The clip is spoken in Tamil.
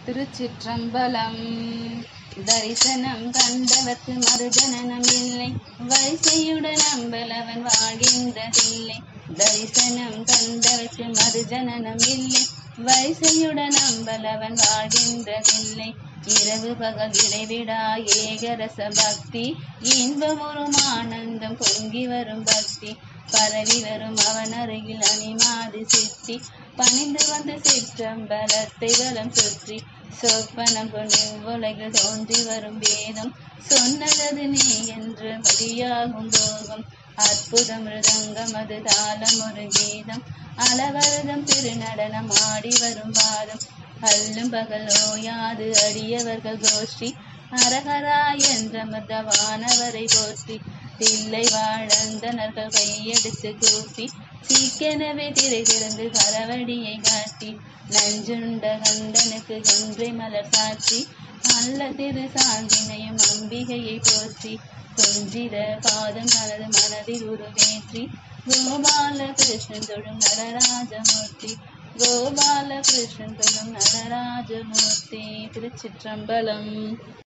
திருச்சிற்றம்பலம் தரிசனம் கண்டவர்க்கு மறுஜனனம் இல்லை வரிசையுடன் அம்பலவன் வாழ்கின்றதில்லை தரிசனம் கண்டவர்க்கு மறுஜனனம் இல்லை வரிசையுடன் அம்பலவன் வாழ்கின்றதில்லை இரவு பகல் இடைவிடா ஏகரச பக்தி இன்பம் ஒரு ஆனந்தம் பொங்கி வரும் பக்தி பரவி வரும் அவன் அருகில் அணிமாது சித்தி பணிந்து வந்து சிற்றம்பலத்தை வலம் சுற்றி சொப்பனம் கொண்டு உலகில் தோன்றி வரும் வேதம் சொன்னது நீ என்று மதியாகும் போகும் அற்புதம் மிருதங்கம் அது தாளம் ஒரு கீதம் அளவரதம் திருநடனம் ஆடி வரும் பாதம் அல்லும் பகல் ஓயாது அடியவர்கள் கோஷ்டி அரகரா என்ற மதவானவரை போற்றி தில்லை வாழந்தனர்கள் கையெடுத்து கூப்பி சீக்கெனவே திரை திறந்து கரவடியை காட்டி நஞ்சுண்ட கண்டனுக்கு கொன்றை மலர் சாட்சி நல்ல திரு சாந்தினையும் அம்பிகையை போற்றி கொஞ்சித பாதம் தனது மனதில் உருவேற்றி கோபால கிருஷ்ணன் தொழும் நடராஜமூர்த்தி கோபால கிருஷ்ணன் தொழும் நடராஜமூர்த்தி திருச்சிற்றம்பலம்